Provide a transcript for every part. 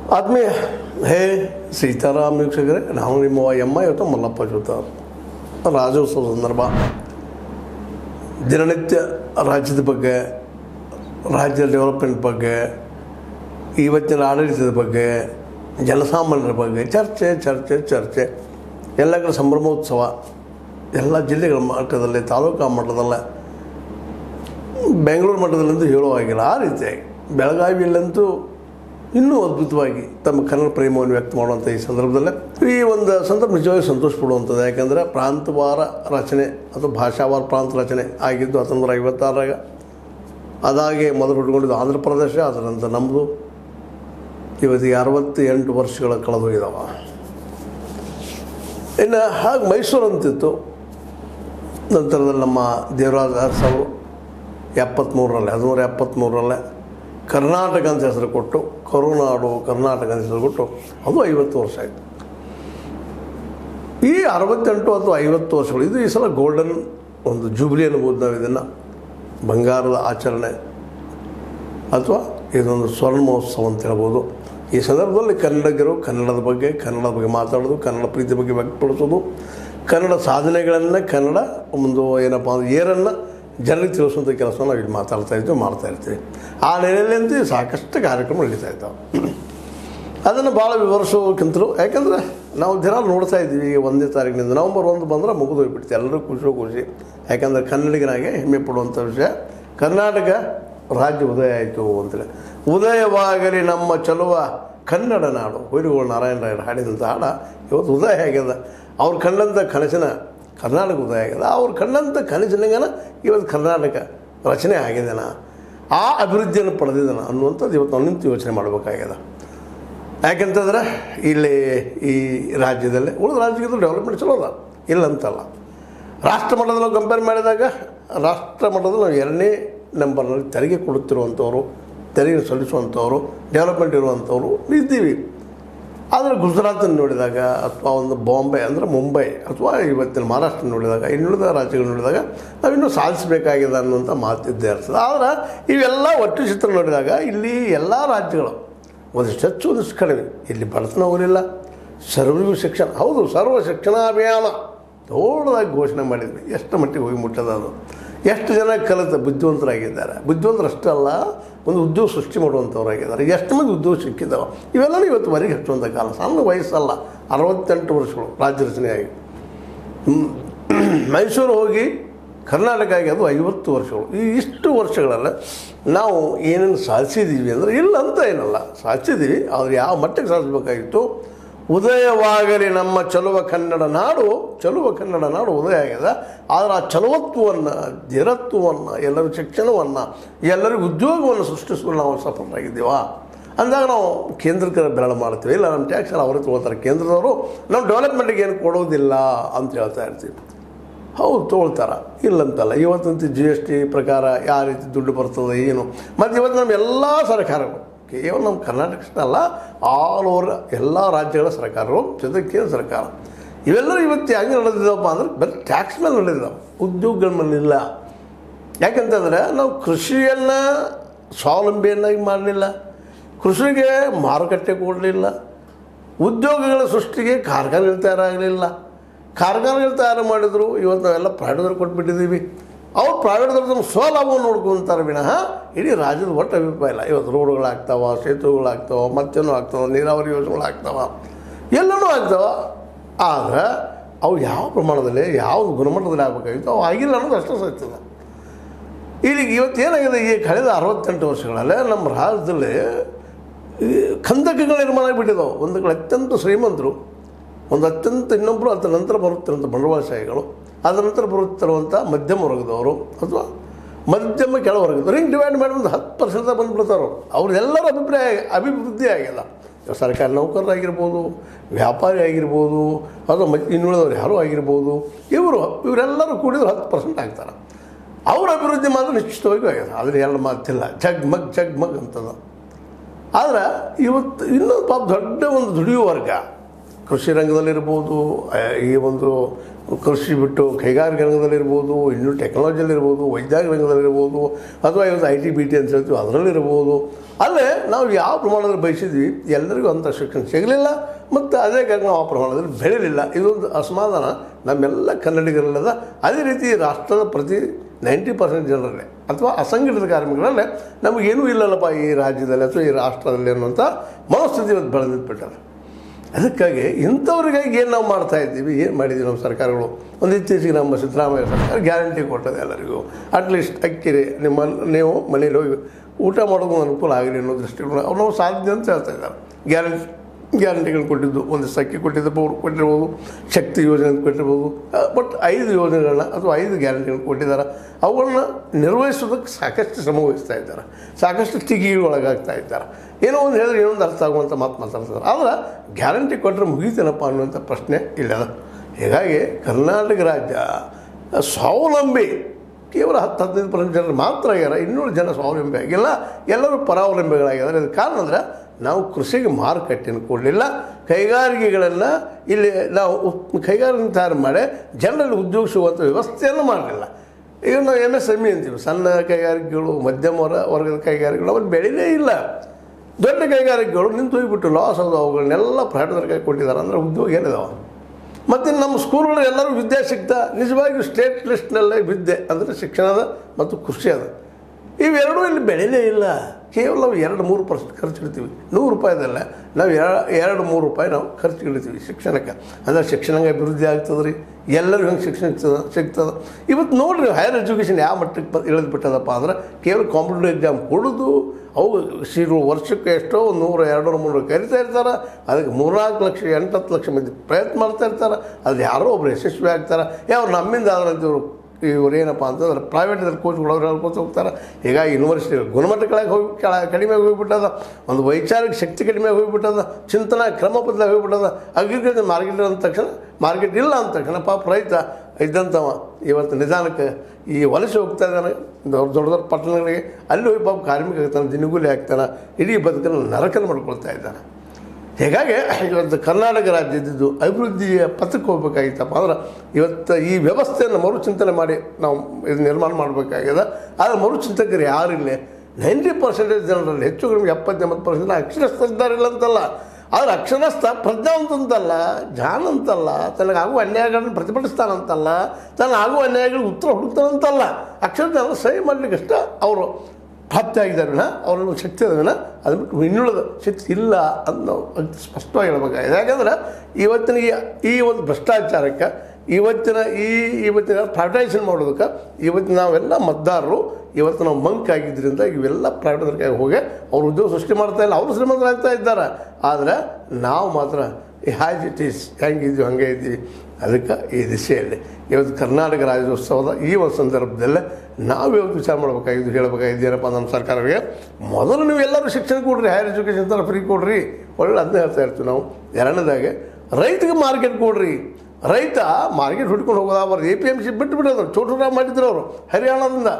ಆತ್ಮೀಯ ಹೇ ಸೀತಾರಾಮ್ ವೀಕ್ಷಕರೇ ನಾವು ನಿಮ್ಮ ಎಮ್ಮ ಇವತ್ತು ಮಲ್ಲಪ್ಪ ಜೋತ ರಾಜ್ಯೋತ್ಸವ ಸಂದರ್ಭ ದಿನನಿತ್ಯ ರಾಜ್ಯದ ಬಗ್ಗೆ ರಾಜ್ಯದ ಡೆವಲಪ್ಮೆಂಟ್ ಬಗ್ಗೆ ಇವತ್ತಿನ ಆಡಳಿತದ ಬಗ್ಗೆ ಜನಸಾಮಾನ್ಯರ ಬಗ್ಗೆ ಚರ್ಚೆ ಚರ್ಚೆ ಚರ್ಚೆ ಎಲ್ಲ ಕಡೆ ಸಂಭ್ರಮೋತ್ಸವ ಎಲ್ಲ ಜಿಲ್ಲೆಗಳ ಮಟ್ಟದಲ್ಲಿ ತಾಲೂಕಾ ಮಟ್ಟದಲ್ಲೇ ಬೆಂಗಳೂರು ಮಟ್ಟದಲ್ಲಂತೂ ಹೇಳೋ ಹಾಗಿಲ್ಲ ಆ ರೀತಿಯಾಗಿ ಬೆಳಗಾವಿಯಲ್ಲಂತೂ ಇನ್ನೂ ಅದ್ಭುತವಾಗಿ ತಮ್ಮ ಕನ್ನಡ ಪ್ರೇಮವನ್ನು ವ್ಯಕ್ತ ಮಾಡುವಂಥ ಈ ಸಂದರ್ಭದಲ್ಲೇ ಈ ಒಂದು ಸಂದರ್ಭ ನಿಜವಾಗಿ ಸಂತೋಷ ಪಡುವಂಥದ್ದು ಯಾಕೆಂದರೆ ಪ್ರಾಂತವಾರ ರಚನೆ ಅಥವಾ ಭಾಷಾವಾರ ಪ್ರಾಂತ ರಚನೆ ಆಗಿದ್ದು ಹತ್ತೊಂಬತ್ತು ನೂರ ಐವತ್ತಾರಾಗ ಅದಾಗೆ ಮೊದಲು ಹುಟ್ಕೊಂಡಿದ್ದು ಆಂಧ್ರ ಪ್ರದೇಶ ಅದರ ನಂತರ ನಮ್ಮದು ಇವತ್ತಿಗೆ ಅರವತ್ತೆಂಟು ವರ್ಷಗಳ ಕಳೆದೋಗಿದಾವ ಇನ್ನು ಹಾಗೆ ಮೈಸೂರು ಅಂತಿತ್ತು ನಂತರದಲ್ಲಿ ನಮ್ಮ ದೇವರಾಜ ಅರಸರು ಎಪ್ಪತ್ತ್ಮೂರರಲ್ಲೇ ಹದಿನೂರ ಎಪ್ಪತ್ತ್ಮೂರರಲ್ಲೇ ಕರ್ನಾಟಕ ಅಂತ ಹೆಸರು ಕೊಟ್ಟು ಕರುನಾಡು ಕರ್ನಾಟಕ ಅಂತ ಹೆಸರು ಕೊಟ್ಟು ಅದು ಐವತ್ತು ವರ್ಷ ಆಯಿತು ಈ ಅರವತ್ತೆಂಟು ಅಥವಾ ಐವತ್ತು ವರ್ಷಗಳು ಇದು ಈ ಸಲ ಗೋಲ್ಡನ್ ಒಂದು ಜೂಬ್ಲಿ ಅನ್ಬೋದು ನಾವು ಇದನ್ನು ಬಂಗಾರದ ಆಚರಣೆ ಅಥವಾ ಇದೊಂದು ಸ್ವರ್ಣ ಮಹೋತ್ಸವ ಅಂತ ಹೇಳ್ಬೋದು ಈ ಸಂದರ್ಭದಲ್ಲಿ ಕನ್ನಡಿಗರು ಕನ್ನಡದ ಬಗ್ಗೆ ಕನ್ನಡದ ಬಗ್ಗೆ ಮಾತಾಡೋದು ಕನ್ನಡ ಪ್ರೀತಿ ಬಗ್ಗೆ ವ್ಯಕ್ತಪಡಿಸೋದು ಕನ್ನಡ ಸಾಧನೆಗಳನ್ನು ಕನ್ನಡ ಒಂದು ಏನಪ್ಪ ಅಂದ್ರೆ ಏರನ್ನು ಜನರಿಗೆ ತಿಳಿಸುವಂಥ ಕೆಲಸ ನಾವು ಇಲ್ಲಿ ಮಾತಾಡ್ತಾ ಇರ್ತೀವಿ ಮಾಡ್ತಾ ಇರ್ತೀವಿ ಆ ನೆಲೆಯಲ್ಲಂತೂ ಸಾಕಷ್ಟು ಕಾರ್ಯಕ್ರಮ ನಡೀತಾ ಇದ್ದಾವೆ ಅದನ್ನು ಭಾಳ ವಿವರಿಸೋಕ್ಕಿಂತಲೂ ಯಾಕಂದರೆ ನಾವು ದಿನ ನೋಡ್ತಾ ಇದ್ದೀವಿ ಈಗ ಒಂದನೇ ತಾರೀಕಿನಿಂದ ನವಂಬರ್ ಒಂದು ಬಂದ್ರೆ ಮುಗಿದು ಹೋಗ್ಬಿಡ್ತು ಎಲ್ಲರೂ ಖುಷಿ ಖುಷಿ ಯಾಕಂದರೆ ಕನ್ನಡಿಗನಾಗೆ ಹೆಮ್ಮೆ ಪಡುವಂಥ ವಿಷಯ ಕರ್ನಾಟಕ ರಾಜ್ಯ ಉದಯ ಆಯಿತು ಅಂತೇಳಿ ಉದಯವಾಗಲಿ ನಮ್ಮ ಚಲುವ ಕನ್ನಡ ನಾಡು ಹುಡುಗಳು ನಾರಾಯಣ ರಾಯರು ಹಾಡಿದಂಥ ಹಾಡ ಇವತ್ತು ಉದಯ ಆಗ್ಯದ ಅವ್ರು ಕಂಡಂಥ ಕನಸಿನ ಕರ್ನಾಟಕ ಉದಯ ಆಗ್ಯದ ಅವ್ರು ಕಂಡಂಥ ಕನಸಿನಗನ ಇವತ್ತು ಕರ್ನಾಟಕ ರಚನೆ ಆಗಿದೆನಾ ಆ ಅಭಿವೃದ್ಧಿಯನ್ನು ಪಡೆದಿದ್ದಾನ ಅನ್ನುವಂಥದ್ದು ಇವತ್ತು ನಾವು ನಿಂತು ಯೋಚನೆ ಮಾಡಬೇಕಾಗ್ಯದ ಯಾಕೆಂತಂದ್ರೆ ಇಲ್ಲಿ ಈ ರಾಜ್ಯದಲ್ಲಿ ಉಳಿದ ರಾಜ್ಯದ ಡೆವಲಪ್ಮೆಂಟ್ ಚಲೋ ಅದ ಇಲ್ಲ ಅಂತಲ್ಲ ರಾಷ್ಟ್ರ ಮಟ್ಟದಲ್ಲಿ ನಾವು ಕಂಪೇರ್ ಮಾಡಿದಾಗ ರಾಷ್ಟ್ರ ಮಟ್ಟದಲ್ಲಿ ನಾವು ಎರಡನೇ ನಂಬರ್ನಲ್ಲಿ ತೆರಿಗೆ ಕೊಡುತ್ತಿರುವಂಥವ್ರು ತೆರಿಗೆ ಸಲ್ಲಿಸುವಂಥವ್ರು ಡೆವಲಪ್ಮೆಂಟ್ ಇರುವಂಥವ್ರು ಇದ್ದೀವಿ ಆದರೆ ಗುಜರಾತನ್ನು ನೋಡಿದಾಗ ಅಥವಾ ಒಂದು ಬಾಂಬೆ ಅಂದರೆ ಮುಂಬೈ ಅಥವಾ ಇವತ್ತಿನ ಮಹಾರಾಷ್ಟ್ರ ನೋಡಿದಾಗ ಇನ್ನುಳಿದ ರಾಜ್ಯಗಳು ನೋಡಿದಾಗ ನಾವಿನ್ನೂ ಸಾಧಿಸಬೇಕಾಗಿದೆ ಅನ್ನುವಂಥ ಮಾತಿದ್ದೇ ಇರ್ತದೆ ಆದರೆ ಇವೆಲ್ಲ ಒಟ್ಟು ಚಿತ್ರ ನೋಡಿದಾಗ ಇಲ್ಲಿ ಎಲ್ಲ ರಾಜ್ಯಗಳು ಒಂದಿಷ್ಟು ಹೆಚ್ಚು ಒಂದಿಷ್ಟು ಕಡಿಮೆ ಇಲ್ಲಿ ಬಡತನ ಹೋಗಲಿಲ್ಲ ಸರ್ವರಿಗೂ ಶಿಕ್ಷಣ ಹೌದು ಸರ್ವ ಶಿಕ್ಷಣ ಅಭಿಯಾನ ದೊಡ್ಡದಾಗಿ ಘೋಷಣೆ ಮಾಡಿದ್ವಿ ಎಷ್ಟು ಮಟ್ಟಿಗೆ ಹೋಗಿ ಮುಟ್ಟದ ಅದು ಎಷ್ಟು ಜನ ಕಲಿತ ಬುದ್ಧಿವಂತರಾಗಿದ್ದಾರೆ ಬುದ್ಧಿವಂತರು ಅಲ್ಲ ಒಂದು ಉದ್ಯೋಗ ಸೃಷ್ಟಿ ಮಾಡುವಂಥವ್ರಾಗಿದ್ದಾರೆ ಎಷ್ಟು ಮಂದಿ ಉದ್ಯೋಗ ಸಿಕ್ಕಿದ್ದಾವೆ ಇವೆಲ್ಲನೂ ಇವತ್ತು ವರೆಗೆ ಹಚ್ಚುವಂಥ ಕಾಲ ಸಣ್ಣ ವಯಸ್ಸಲ್ಲ ಅರವತ್ತೆಂಟು ವರ್ಷಗಳು ರಾಜ್ಯ ರಚನೆಯಾಗಿ ಹ್ಮ್. ಮೈಸೂರು ಹೋಗಿ ಕರ್ನಾಟಕ ಆಗಿ ಅದು ಐವತ್ತು ವರ್ಷಗಳು ಈ ಇಷ್ಟು ವರ್ಷಗಳಲ್ಲಿ ನಾವು ಏನೇನು ಸಾಧಿಸಿದ್ದೀವಿ ಅಂದರೆ ಇಲ್ಲ ಅಂತ ಏನಲ್ಲ ಸಾಧಿಸಿದ್ದೀವಿ ಆದರೆ ಯಾವ ಮಟ್ಟಕ್ಕೆ ಸಾಧಿಸಬೇಕಾಗಿತ್ತು ಉದಯವಾಗಲಿ ನಮ್ಮ ಚಲುವ ಕನ್ನಡ ನಾಡು ಚಲುವ ಕನ್ನಡ ನಾಡು ಉದಯ ಆಗ್ಯದ ಆದರೆ ಆ ಚಲುವತ್ವವನ್ನು ಧಿರತ್ವವನ್ನು ಎಲ್ಲರ ಶಿಕ್ಷಣವನ್ನು ಎಲ್ಲರಿಗೂ ಉದ್ಯೋಗವನ್ನು ಸೃಷ್ಟಿಸಲು ನಾವು ಸಫಲರಾಗಿದ್ದೀವಾ ಅಂದಾಗ ನಾವು ಕೇಂದ್ರಕ್ಕೆ ಬೆರಳು ಮಾಡ್ತೀವಿ ಇಲ್ಲ ನಮ್ಮ ಟ್ಯಾಕ್ಸ್ ಎಲ್ಲ ಅವರೇ ತೊಗೊಳ್ತಾರೆ ಕೇಂದ್ರದವರು ನಮ್ಮ ಡೆವಲಪ್ಮೆಂಟಿಗೆ ಏನು ಕೊಡೋದಿಲ್ಲ ಅಂತ ಹೇಳ್ತಾ ಇರ್ತೀವಿ ಹೌದು ತೊಗೊಳ್ತಾರೆ ಇಲ್ಲಂತಲ್ಲ ಇವತ್ತಂತೂ ಜಿ ಎಸ್ ಟಿ ಪ್ರಕಾರ ಯಾವ ರೀತಿ ದುಡ್ಡು ಬರ್ತದೆ ಏನು ಮತ್ತು ಇವತ್ತು ನಮ್ಮ ಎಲ್ಲ ಸರ್ಕಾರಗಳು ಕೇವಲ ನಮ್ಮ ಕರ್ನಾಟಕ ಅಷ್ಟೇ ಅಲ್ಲ ಆಲ್ ಓವರ್ ಎಲ್ಲ ರಾಜ್ಯಗಳ ಸರ್ಕಾರಗಳು ಜೊತೆಗೆ ಕೇಂದ್ರ ಸರ್ಕಾರ ಇವೆಲ್ಲರೂ ಇವತ್ತು ಹೆಂಗೆ ನಡೆದಿದ್ದಾವಪ್ಪ ಅಂದ್ರೆ ಬರೀ ಟ್ಯಾಕ್ಸ್ ಮೇಲೆ ನಡೆದಿದ್ದಾವೆ ಉದ್ಯೋಗಗಳ ಮೇಲೆ ಇಲ್ಲ ಯಾಕಂತಂದರೆ ನಾವು ಕೃಷಿಯನ್ನು ಸ್ವಾವಲಂಬಿಯನ್ನಾಗಿ ಮಾಡಲಿಲ್ಲ ಕೃಷಿಗೆ ಮಾರುಕಟ್ಟೆ ಕೊಡಲಿಲ್ಲ ಉದ್ಯೋಗಗಳ ಸೃಷ್ಟಿಗೆ ಕಾರ್ಖಾನೆಗಳು ತಯಾರಾಗಲಿಲ್ಲ ಕಾರ್ಖಾನೆಗಳು ತಯಾರು ಮಾಡಿದ್ರು ಇವತ್ತು ನಾವೆಲ್ಲ ಪ್ರೈವೇಟ್ದವ್ರು ಕೊಟ್ಬಿಟ್ಟಿದ್ದೀವಿ ಅವ್ರು ಪ್ರೈವೇಟ್ದವ್ರು ನಮ್ಮ ಸ್ವಲಾಭವನ್ನು ನೋಡ್ಕೊಂತಾರೆ ವಿನಃ ಇಡೀ ರಾಜ್ಯದ ಒಟ್ಟು ಅಭಿಪ್ರಾಯ ಇಲ್ಲ ಇವತ್ತು ರೋಡ್ಗಳಾಗ್ತಾವ ಸೇತುವೆಗಳಾಗ್ತಾವ ಮತ್ತೇನೋ ಆಗ್ತಾವ ನೀರಾವರಿ ಯೋಜನೆಗಳಾಗ್ತಾವ ಎಲ್ಲನೂ ಆಗ್ತಾವ ಆದರೆ ಅವು ಯಾವ ಪ್ರಮಾಣದಲ್ಲಿ ಯಾವುದು ಗುಣಮಟ್ಟದಲ್ಲಿ ಆಗಬೇಕಾಗಿತ್ತು ಅವು ಆಗಿಲ್ಲ ಅನ್ನೋದು ಅಷ್ಟೇ ಸತ್ಯದ ಇಲ್ಲಿ ಇವತ್ತು ಏನಾಗಿದೆ ಈ ಕಳೆದ ಅರವತ್ತೆಂಟು ವರ್ಷಗಳಲ್ಲೇ ನಮ್ಮ ರಾಜ್ಯದಲ್ಲಿ ಈ ಕಂದಕಗಳು ನಿರ್ಮಾಣ ಆಗಿಬಿಟ್ಟಿದ್ದಾವೆ ಒಂದು ಕಡೆ ಅತ್ಯಂತ ಶ್ರೀಮಂತರು ಒಂದು ಅತ್ಯಂತ ಇನ್ನೊಬ್ಬರು ಅದರ ನಂತರ ಬರುತ್ತಿರುವಂಥ ಬಂಡವಾಳಶಾಹಿಗಳು ಅದರ ನಂತರ ಬರುತ್ತಿರುವಂಥ ಮಧ್ಯಮ ವರ್ಗದವರು ಅಥವಾ ಮಧ್ಯಮ ಕೆಳವರ್ಗದವರು ಹಿಂಗೆ ಡಿವೈಡ್ ಮಾಡಿ ಒಂದು ಹತ್ತು ಪರ್ಸೆಂಟ್ ಬಂದುಬಿಡ್ತಾರೆ ಅವರು ಅವ್ರದ್ದೆಲ್ಲರ ಅಭಿಪ್ರಾಯ ಅಭಿವೃದ್ಧಿ ಆಗಿಲ್ಲ ಸರ್ಕಾರಿ ನೌಕರರಾಗಿರ್ಬೋದು ವ್ಯಾಪಾರಿ ಆಗಿರ್ಬೋದು ಅಥವಾ ಮ ಇನ್ನುಳಿದವ್ರು ಯಾರೂ ಆಗಿರ್ಬೋದು ಇವರು ಇವರೆಲ್ಲರೂ ಕೂಡಿದ್ರು ಹತ್ತು ಪರ್ಸೆಂಟ್ ಆಗ್ತಾರೆ ಅವ್ರ ಅಭಿವೃದ್ಧಿ ಮಾತ್ರ ನಿಶ್ಚಿತವಾಗಿ ಆಗಿದೆ ಆದರೆ ಎರಡು ಮಾತಿಲ್ಲ ಜಗ್ಮಗ್ ಜಗ್ಮಗ್ ಅಂತದ ಆದರೆ ಇವತ್ತು ಇನ್ನೊಂದು ಪಾಪ ದೊಡ್ಡ ಒಂದು ದುಡಿಯುವ ವರ್ಗ ಕೃಷಿ ರಂಗದಲ್ಲಿರ್ಬೋದು ಆ, ಈ ಒಂದು ಕೃಷಿ ಬಿಟ್ಟು ಕೈಗಾರಿಕೆ ರಂಗದಲ್ಲಿರ್ಬೋದು ಇನ್ನು ಟೆಕ್ನಾಲಜಿಯಲ್ಲಿರ್ಬೋದು ವೈದ್ಯಾನಿಕ ರಂಗದಲ್ಲಿರ್ಬೋದು ಅಥವಾ ಇವತ್ತು ಐ ಟಿ ಬಿ ಟಿ ಅಂತ ಹೇಳ್ತೀವಿ ಅದರಲ್ಲಿರ್ಬೋದು ಅಲ್ಲೇ ನಾವು ಯಾವ ಪ್ರಮಾಣದಲ್ಲಿ ಬಯಸಿದ್ವಿ ಎಲ್ಲರಿಗೂ ಅಂಥ ಶಿಕ್ಷಣ ಸಿಗಲಿಲ್ಲ ಮತ್ತು ಅದೇ ಕಾರಣ ನಾವು ಆ ಪ್ರಮಾಣದಲ್ಲಿ ಬೆಳೆಯಲಿಲ್ಲ ಇದೊಂದು ಅಸಮಾಧಾನ ನಮ್ಮೆಲ್ಲ ಕನ್ನಡಿಗರಲ್ಲದ ಅದೇ ರೀತಿ ರಾಷ್ಟ್ರದ ಪ್ರತಿ ನೈಂಟಿ ಪರ್ಸೆಂಟ್ ಜನರಲ್ಲೇ ಅಥವಾ ಅಸಂಘಟಿತ ಕಾರ್ಮಿಕರಲ್ಲೇ ನಮಗೇನೂ ಇಲ್ಲಲ್ಲಪ್ಪ ಈ ರಾಜ್ಯದಲ್ಲಿ ಅಥವಾ ಈ ರಾಷ್ಟ್ರದಲ್ಲಿ ಅನ್ನುವಂಥ ಮನಸ್ಥಿತಿ ಇವತ್ತು ಬೆಳೆದಿಟ್ಬಿಟ್ಟಾರೆ ಅದಕ್ಕಾಗಿ ಇಂಥವ್ರಿಗಾಗಿ ಏನು ನಾವು ಮಾಡ್ತಾ ಇದ್ದೀವಿ ಏನು ಮಾಡಿದ್ದೀವಿ ನಮ್ಮ ಸರ್ಕಾರಗಳು ಒಂದು ಇತ್ತೀಚೆಗೆ ನಮ್ಮ ಸಿದ್ದರಾಮಯ್ಯ ಸರ್ಕಾರ ಗ್ಯಾರಂಟಿ ಕೊಟ್ಟದೆ ಎಲ್ಲರಿಗೂ ಅಟ್ಲೀಸ್ಟ್ ಅಕ್ಕಿರಿ ನಿಮ್ಮ ನೀವು ಮನೇಲಿ ಹೋಗಿ ಊಟ ಮಾಡೋದು ಅನುಕೂಲ ಆಗಲಿ ಅನ್ನೋ ದೃಷ್ಟಿಕೋನ ಅವ್ರು ನಾವು ಸಾಧ್ಯ ಅಂತ ಹೇಳ್ತಾ ಇದ್ದಾರೆ ಗ್ಯಾರಂಟಿ ಗ್ಯಾರಂಟಿಗಳು ಕೊಟ್ಟಿದ್ದು ಒಂದು ಅಕ್ಕಿ ಕೊಟ್ಟಿದ್ದು ಪೌರ್ ಕೊಟ್ಟಿರ್ಬೋದು ಶಕ್ತಿ ಯೋಜನೆ ಅಂತ ಕೊಟ್ಟಿರ್ಬೋದು ಬಟ್ ಐದು ಯೋಜನೆಗಳನ್ನ ಅಥವಾ ಐದು ಗ್ಯಾರಂಟಿಗಳು ಕೊಟ್ಟಿದ್ದಾರೆ ಅವುಗಳನ್ನ ನಿರ್ವಹಿಸೋದಕ್ಕೆ ಸಾಕಷ್ಟು ಶ್ರಮ ವಹಿಸ್ತಾ ಇದ್ದಾರೆ ಸಾಕಷ್ಟು ತಿಗಿಗಳು ಒಳಗಾಗ್ತಾ ಇದ್ದಾರೆ ಏನೋ ಒಂದು ಹೇಳಿದ್ರೆ ಏನೋ ಒಂದು ಅರ್ಥ ಆಗುವಂಥ ಮಾತು ಮಾತಾಡ್ತಾರೆ ಆದ್ರೆ ಗ್ಯಾರಂಟಿ ಕೊಟ್ಟರೆ ಮುಗೀತೇನಪ್ಪ ಅನ್ನುವಂಥ ಪ್ರಶ್ನೆ ಇಲ್ಲ ಹೀಗಾಗಿ ಕರ್ನಾಟಕ ರಾಜ್ಯ ಸ್ವಾವಲಂಬಿ ಕೇವಲ ಹತ್ತು ಹದಿನೈದು ಪರ್ಸೆಂಟ್ ಜನರು ಮಾತ್ರ ಆಗ್ಯಾರ ಇನ್ನೂರು ಜನ ಸ್ವಾವಲಂಬಿ ಆಗಿಲ್ಲ ಎಲ್ಲರೂ ಪರಾವಲಂಬಿಗಳಾಗಿದ್ದಾರೆ ಇದಕ್ಕೆ ಕಾರಣ ಅಂದರೆ ನಾವು ಕೃಷಿಗೆ ಮಾರುಕಟ್ಟೆಯನ್ನು ಕೊಡಲಿಲ್ಲ ಕೈಗಾರಿಕೆಗಳನ್ನು ಇಲ್ಲಿ ನಾವು ಉತ್- ಕೈಗಾರಿಕೆ ತಯಾರು ಮಾಡಿ ಜನರಲ್ಲಿ ಉದ್ಯೋಗ ಸಿಗುವಂಥ ವ್ಯವಸ್ಥೆಯನ್ನು ಮಾಡಲಿಲ್ಲ ಈಗ ನಾವು ಎಮ್ ಎಸ್ ಎಮ್ ಇ ಅಂತೀವಿ ಸಣ್ಣ ಕೈಗಾರಿಕೆಗಳು ಮಧ್ಯಮ ವರ- ವರ್ಗದ ಕೈಗಾರಿಕೆಗಳು ಅವ್ರು ಬೆಳೀಲೇ ಇಲ್ಲ ದೊಡ್ಡ ಕೈಗಾರಿಕೆಗಳು ನಿಂತು ಹೋಗ್ಬಿಟ್ಟು ಲಾಸ್ ಆದವು ಅವುಗಳನ್ನೆಲ್ಲ ಪ್ರೈವೇಟ್ ಕೈ ಕೊಟ್ಟಿದ್ದಾರೆ ಅಂದರೆ ಉದ್ಯೋಗ ಏನಿದಾವ ಮತ್ತು ನಮ್ಮ ಸ್ಕೂಲ್ಗಳು ಎಲ್ಲರೂ ವಿದ್ಯೆ ಸಿಗ್ತಾ ನಿಜವಾಗಿಯೂ ಸ್ಟೇಟ್ ಲಿಸ್ಟ್ನಲ್ಲೇ ವಿದ್ಯೆ ಅಂದರೆ ಶಿಕ್ಷಣದ ಮತ್ತು ಕೃಷಿ ಅದ ಇವೆರಡೂ ಇಲ್ಲಿ ಬೆಳೆಯಲೇ ಇಲ್ಲ ಕೇವಲ ನಾವು ಎರಡು ಮೂರು ಪರ್ಸೆಂಟ್ ಖರ್ಚು ಇಡ್ತೀವಿ ನೂರು ರೂಪಾಯಿದಲ್ಲ ನಾವು ಎರ- ಎರಡು ಮೂರು ರೂಪಾಯಿ ನಾವು ಖರ್ಚು ಇಡ್ತೀವಿ ಶಿಕ್ಷಣಕ್ಕೆ ಅಂದರೆ ಶಿಕ್ಷಣಕ್ಕೆ ಅಭಿವೃದ್ಧಿ ಆಗ್ತದೆ ರೀ ಎಲ್ಲರಿಗೂ ಹೆಂಗೆ ಶಿಕ್ಷಣ ಸಿಗ್ತದೆ ಸಿಗ್ತದೆ ಇವತ್ತು ನೋಡ್ರಿ ಹೈಯರ್ ಎಜುಕೇಷನ್ ಯಾವ ಮಟ್ಟಕ್ಕೆ ಬ ಇಳಿದು ಬಿಟ್ಟದಪ್ಪ ಅಂದ್ರೆ ಕೇವಲ ಕಾಂಪಿಟೇಟಿವ್ ಎಕ್ಸಾಮ್ ಕೊಡೋದು ಅವು ಸೀರು ವರ್ಷಕ್ಕೆ ಎಷ್ಟೋ ಒಂದು ನೂರು ಎರಡು ಮೂರು ಕರಿತಾ ಇರ್ತಾರೆ ಅದಕ್ಕೆ ಮೂರ್ನಾಲ್ಕು ಲಕ್ಷ ಎಂಟು ಹತ್ತು ಲಕ್ಷ ಮಂದಿ ಪ್ರಯತ್ನ ಮಾಡ್ತಾ ಇರ್ತಾರೆ ಅದು ಯಾರೋ ಒಬ್ರು ಯಶಸ್ವಿ ಆಗ್ತಾರೆ ಯಾವ ನಮ್ಮಿಂದ ಆದ್ರಂತ ಇವರು ಇವ್ರು ಏನಪ್ಪ ಅಂತಂದ್ರೆ ಪ್ರೈವೇಟಲ್ಲಿ ಕೋಚ್ಗಳು ಅವ್ರು ಹೇಳ್ಕೊತ ಹೋಗ್ತಾರೆ ಹೀಗಾಗಿ ಯೂನಿವರ್ಸಿಟಿ ಗುಣಮಟ್ಟ ಕೆಳಗೆ ಹೋಗಿ ಕೆಳ ಕಡಿಮೆ ಹೋಗಿಬಿಟ್ಟದ ಒಂದು ವೈಚಾರಿಕ ಶಕ್ತಿ ಕಡಿಮೆ ಹೋಗಿಬಿಟ್ಟದ ಚಿಂತನಾ ಕ್ರಮ ಬದಲಾಗಿ ಹೋಗಿಬಿಟ್ಟದ ಅಗ್ರಿಕಲ್ಚರ್ ಮಾರ್ಕೆಟ್ ಅಂದ ತಕ್ಷಣ ಮಾರ್ಕೆಟ್ ಇಲ್ಲ ಅಂದ ತಕ್ಷಣ ಪಾಪ ರೈತ ಇದ್ದಂಥವ ಇವತ್ತು ನಿಧಾನಕ್ಕೆ ಈ ವಲಸೆ ಹೋಗ್ತಾ ಇದ್ದಾನೆ ದೊಡ್ಡ ದೊಡ್ಡ ದೊಡ್ಡ ಪಟ್ಟಣಗಳಿಗೆ ಅಲ್ಲಿ ಹೋಗಿ ಪಾಪ ಕಾರ್ಮಿಕ ಆಗ್ತಾನೆ ದಿನಗೂಲಿ ಆಗ್ತಾನೆ ಇಡೀ ಬದುಕನ್ನು ನರಕನ್ನು ಮಾಡ್ಕೊಳ್ತಾ ಇದ್ದಾನೆ ಹೀಗಾಗಿ ಇವತ್ತು ಕರ್ನಾಟಕ ರಾಜ್ಯದ್ದು ಅಭಿವೃದ್ಧಿಯ ಪಥಕ್ಕೆ ಹೋಗ್ಬೇಕಾಗಿತ್ತಪ್ಪ ಅಂದ್ರೆ ಇವತ್ತು ಈ ವ್ಯವಸ್ಥೆಯನ್ನು ಮರುಚಿಂತನೆ ಮಾಡಿ ನಾವು ಇದು ನಿರ್ಮಾಣ ಮಾಡಬೇಕಾಗಿದೆ ಆದರೆ ಮರುಚಿಂತಕರು ಯಾರಿಲ್ಲ ನೈಂಟಿ ಪರ್ಸೆಂಟೇಜ್ ಜನರಲ್ಲಿ ಹೆಚ್ಚು ಕಡಿಮೆ ಎಪ್ಪತ್ತು ಎಂಬತ್ತು ಪರ್ಸೆಂಟ್ ಅಕ್ಷರಸ್ಥರಿದ್ದಾರಿಲ್ಲ ಅಂತಲ್ಲ ಆದರೆ ಅಕ್ಷರಸ್ಥ ಪ್ರಜ್ಞಾವಂತ ಅಂತಲ್ಲ ಜಾಣ ಅಂತಲ್ಲ ತನಗಾಗುವ ಅನ್ಯಾಯಗಳನ್ನು ಪ್ರತಿಭಟಿಸ್ತಾನಂತಲ್ಲ ತನ್ನ ಆಗುವ ಅನ್ಯಾಯಗಳಿಗೆ ಉತ್ತರ ಹುಡುಕ್ತಾನಂತಲ್ಲ ಅಕ್ಷರ ಸಹಿ ಮಾಡಲಿಕ್ಕಷ್ಟ ಅವರು ಪ್ರಾಪ್ತಿ ಆಗಿದ್ದಾರೆ ಅವ್ರನ್ನ ಶಕ್ತಿ ಅದನ್ನ ಅದು ಬಿಟ್ಟು ಇನ್ನುಳಿದ ಶಕ್ತಿ ಇಲ್ಲ ಅಂತ ನಾವು ಅತಿ ಸ್ಪಷ್ಟವಾಗಿ ಹೇಳ್ಬೇಕಾಗಿದೆ ಯಾಕಂದ್ರೆ ಇವತ್ತಿನ ಈ- ಈ ಒಂದು ಭ್ರಷ್ಟಾಚಾರಕ್ಕೆ ಇವತ್ತಿನ ಈ ಇವತ್ತಿನ ಪ್ರೈವೇಟೈಸೇಷನ್ ಮಾಡೋದಕ್ಕೆ ಇವತ್ತು ನಾವೆಲ್ಲ ಮತದಾರರು ಇವತ್ತು ನಾವು ಮಂಕ್ ಆಗಿದ್ದರಿಂದ ಇವೆಲ್ಲ ಪ್ರೈವೇಟ್ ಕೈಗೆ ಹೋಗಿ ಅವ್ರು ಉದ್ಯೋಗ ಸೃಷ್ಟಿ ಮಾಡ್ತಾ ಇಲ್ಲ ಅವರು ಶ್ರೀಮಂತರಾಗ್ತಾ ಇದ್ದಾರೆ ಆದರೆ ನಾವು ಮಾತ್ರ ಹ್ಯಾಸ್ ಇಟ್ ಈಸ್ ಹೆಂಗಿದ್ವಿ ಹಂಗೆ ಇದ್ವಿ ಅದಕ್ಕೆ ಈ ದಿಶೆಯಲ್ಲಿ ಇವತ್ತು ಕರ್ನಾಟಕ ರಾಜ್ಯೋತ್ಸವದ ಈ ಒಂದು ಸಂದರ್ಭದಲ್ಲೇ ನಾವು ಇವತ್ತು ವಿಚಾರ ಮಾಡಬೇಕಾಗಿದ್ದು ಹೇಳಬೇಕಾಗಿದ್ದು ಏನಪ್ಪ ನಮ್ಮ ಸರ್ಕಾರಕ್ಕೆ ಮೊದಲು ನೀವು ಎಲ್ಲರೂ ಶಿಕ್ಷಣ ಕೊಡ್ರಿ ಹೈಯರ್ ಎಜುಕೇಷನ್ ಥರ ಫ್ರೀ ಕೊಡ್ರಿ ಒಳ್ಳೆ ಅದನ್ನೇ ಹೇಳ್ತಾ ಇರ್ತೀವಿ ನಾವು ಎರಡನೇದಾಗೆ ರೈತಗೆ ಮಾರ್ಕೆಟ್ ಕೊಡ್ರಿ ರೈತ ಮಾರ್ಕೆಟ್ ಹುಡ್ಕೊಂಡು ಹೋಗೋದಾಗ್ಬಾರ್ದು ಎ ಪಿ ಎಮ್ ಸಿ ಬಿಟ್ಟು ಬಿಡೋದು ಚೋಟುರಾವ್ ಮಾಡಿದ್ರು ಅವರು ಹರಿಯಾಣದಿಂದ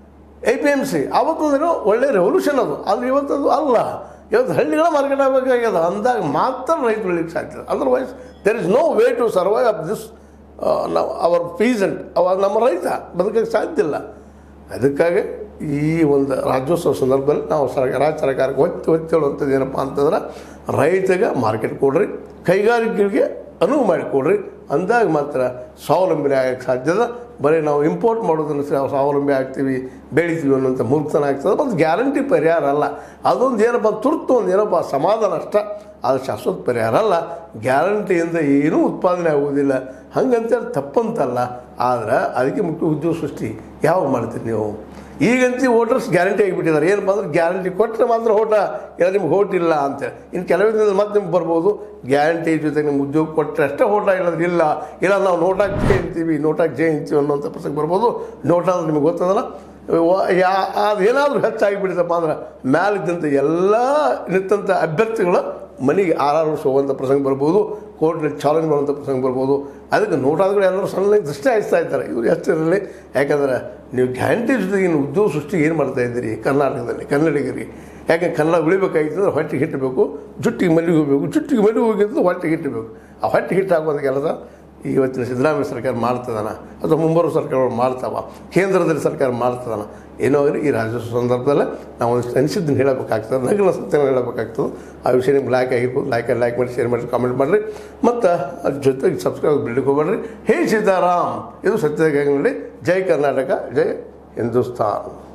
ಎ ಪಿ ಎಮ್ ಸಿ ಆವತ್ತೊಂದಿನ ಒಳ್ಳೆ ರೆವಲ್ಯೂಷನ್ ಅದು ಆದರೆ ಇವತ್ತದು ಅಲ್ಲ ಇವತ್ತು ಹಳ್ಳಿಗಳ ಮಾರ್ಕೆಟ್ ಆಗಬೇಕಾಗ್ಯದ ಅಂದಾಗ ಮಾತ್ರ ರೈತ ಬೆಳಿಲಿಕ್ಕೆ ಸಾಧ್ಯ otherwise there is no way to survive up this ನಾವು ಅವರ್ ಪೀಸೆಂಟ್ ಅವ ನಮ್ಮ ರೈತ ಬದುಕಕ್ಕೆ ಸಾಧ್ಯ ಇಲ್ಲ ಅದಕ್ಕಾಗಿ ಈ ಒಂದು ರಾಜ್ಯೋತ್ಸವ ಸಂದರ್ಭದಲ್ಲಿ ನಾವು ಸರ್ಕಾರ ರಾಜ್ಯ ಸರ್ಕಾರಕ್ಕೆ ಒತ್ತಿ ಒತ್ತಿ ಹೇಳುವಂಥದ್ದು ಏನಪ್ಪ ಅಂತಂದ್ರೆ ರೈತಗೆ ಮಾರ್ಕೆಟ್ ಕೊಡ್ರಿ ಕೈಗಾರಿಕೆಗಳಿಗೆ ಅನುವು ಮಾಡಿಕೊಡ್ರಿ ಅಂದಾಗ ಮಾತ್ರ ಸ್ವಾವಲಂಬನೆ ಆಗಕ್ಕೆ ಸಾಧ್ಯದ ಬರೀ ನಾವು ಇಂಪೋರ್ಟ್ ಮಾಡೋದನ್ನು ಸಹ ಸ್ವಾವಲಂಬಿ ಆಗ್ತೀವಿ ಬೆಳಿತೀವಿ ಅನ್ನೋಂಥ ಮೂರ್ಖತನ ಆಗ್ತದೆ ಮತ್ತು ಗ್ಯಾರಂಟಿ ಪರಿಹಾರ ಅಲ್ಲ ಅದೊಂದು ಏನಪ್ಪ ತುರ್ತು ಒಂದು ಏನಪ್ಪ ಸಮಾಧಾನ ಅಷ್ಟ ಅದು ಶಾಶ್ವತ ಪರಿಹಾರ ಅಲ್ಲ ಗ್ಯಾರಂಟಿಯಿಂದ ಏನೂ ಉತ್ಪಾದನೆ ಆಗುವುದಿಲ್ಲ ಹಂಗಂತೇಳಿ ತಪ್ಪಂತಲ್ಲ ಆದ್ರೆ ಅದಕ್ಕೆ ಮುಖ್ಯ ಉದ್ಯೋಗ ಸೃಷ್ಟಿ ಯಾವಾಗ ಮಾಡ್ತೀರಿ ನೀವು ಈಗಂತೂ ವೋಟರ್ಸ್ ಗ್ಯಾರಂಟಿ ಆಗಿಬಿಟ್ಟಿದ್ದಾರೆ ಏನಪ್ಪ ಅಂದ್ರೆ ಗ್ಯಾರಂಟಿ ಕೊಟ್ಟರೆ ಮಾತ್ರ ಓಟ ಇಲ್ಲ ನಿಮ್ಗೆ ಓಟ್ ಇಲ್ಲ ಅಂತೇಳಿ ಇನ್ನು ಕೆಲವೇ ದಿನದಲ್ಲಿ ಮತ್ತೆ ನಿಮ್ಗೆ ಬರ್ಬೋದು ಗ್ಯಾರಂಟಿ ಜೊತೆಗೆ ನಿಮ್ಗೆ ಉದ್ಯೋಗ ಕೊಟ್ಟರೆ ಅಷ್ಟೇ ಓಟ ಇಲ್ಲದ್ರೆ ಇಲ್ಲ ಇಲ್ಲ ನಾವು ನೋಟಾಗಿ ಜೈ ಅಂತೀವಿ ನೋಟಾಗಿ ಜೈ ಅಂತೀವಿ ಅನ್ನೋಂಥ ಪ್ರಸಂಗ ಬರ್ಬೋದು ನೋಟ ಅಂದ್ರೆ ನಿಮ್ಗೆ ಗೊತ್ತದಲ್ಲ ವ- ಯಾ ಅದೇನಾದರೂ ಹೆಚ್ಚಾಗಿಬಿಡ್ತಪ್ಪ ಅಂದ್ರೆ ಮ್ಯಾಲಿದ್ದಂಥ ಎಲ್ಲ ನಿಂತಂಥ ಅಭ್ಯರ್ಥಿಗಳು ಮನೆಗೆ ಆರಾರು ವರ್ಷ ಹೋಗುವಂಥ ಪ್ರಸಂಗ ಬರ್ಬೋದು ಕೋರ್ಟ್ನಲ್ಲಿ ಚಾಲೆಂಜ್ ಮಾಡುವಂಥ ಪ್ರಸಂಗ ಬರ್ಬೋದು ಅದಕ್ಕೆ ನೋಟಾದಿಗಳು ಎಲ್ಲರೂ ಸಣ್ಣ ದೃಷ್ಟಿ ಹಾಯಿಸ್ತಾ ಇದ್ದಾರೆ ಇವರು ಎಷ್ಟಿರಲಿ ಯಾಕಂದ್ರೆ ನೀವು ಗ್ಯಾರಂಟಿ ಜೊತೆಗೆ ಇನ್ನು ಉದ್ಯೋಗ ಸೃಷ್ಟಿ ಏನು ಮಾಡ್ತಾ ಇದ್ದೀರಿ ಕರ್ನಾಟಕದಲ್ಲಿ ಕನ್ನಡಿಗರಿಗೆ ಯಾಕೆ ಕನ್ನಡ ಉಳಿಬೇಕಾಗಿತ್ತು ಅಂದ್ರೆ ಹೊಟ್ಟೆಗೆ ಹಿಟ್ಟಬೇಕು ಜುಟ್ಟಿಗೆ ಮಲ್ಲಿಗೆ ಹೋಗಬೇಕು ಜುಟ್ಟಿಗೆ ಮಲ್ಲಿಗೆ ಹೋಗಿದ್ದು ಹೊಟ್ಟೆಗೆ ಹಿಟ್ಟಬೇಕು ಆ ಹೊಟ್ಟೆ ಹಿಟ್ಟು ಹಾಕುವಂಥ ಕೆಲಸ ಇವತ್ತಿನ ಸಿದ್ದರಾಮಯ್ಯ ಸರ್ಕಾರ ಮಾಡ್ತದಾನ ಅಥವಾ ಮುಂಬರುವ ಸರ್ಕಾರಗಳು ಮಾಡ್ತಾವ ಕೇಂದ್ರದಲ್ಲಿ ಸರ್ಕಾರ ಮಾಡ್ತದಾನ ಏನೋ ಆಗಲಿ ಈ ರಾಜ್ಯೋತ್ಸವ ಸಂದರ್ಭದಲ್ಲಿ ನಾವು ಒಂದು ಅನಿಸಿದ್ದನ್ನು ಹೇಳಬೇಕಾಗ್ತದೆ ನಗಲ ಸತ್ಯನ ಹೇಳಬೇಕಾಗ್ತದೆ ಆ ವಿಷಯ ನಿಮ್ಗೆ ಲೈಕ್ ಆಗಿರ್ಬೋದು ಲೈಕ್ ಲೈಕ್ ಮಾಡಿ ಶೇರ್ ಮಾಡಿ ಕಾಮೆಂಟ್ ಮಾಡಿರಿ ಮತ್ತು ಅದ್ರ ಜೊತೆಗೆ ಸಬ್ಸ್ಕ್ರೈಬ್ ಬಿಡ್ಲಿಕ್ಕೆ ಹೋಗ್ಬೇಡ್ರಿ ಹೇ ಸೀತಾರಾಮ್ ಇದು ಸತ್ಯದ ಗಂಗನಲ್ಲಿ ಜೈ ಕರ್ನಾಟಕ ಜೈ ಹಿಂದೂಸ್ತಾನ್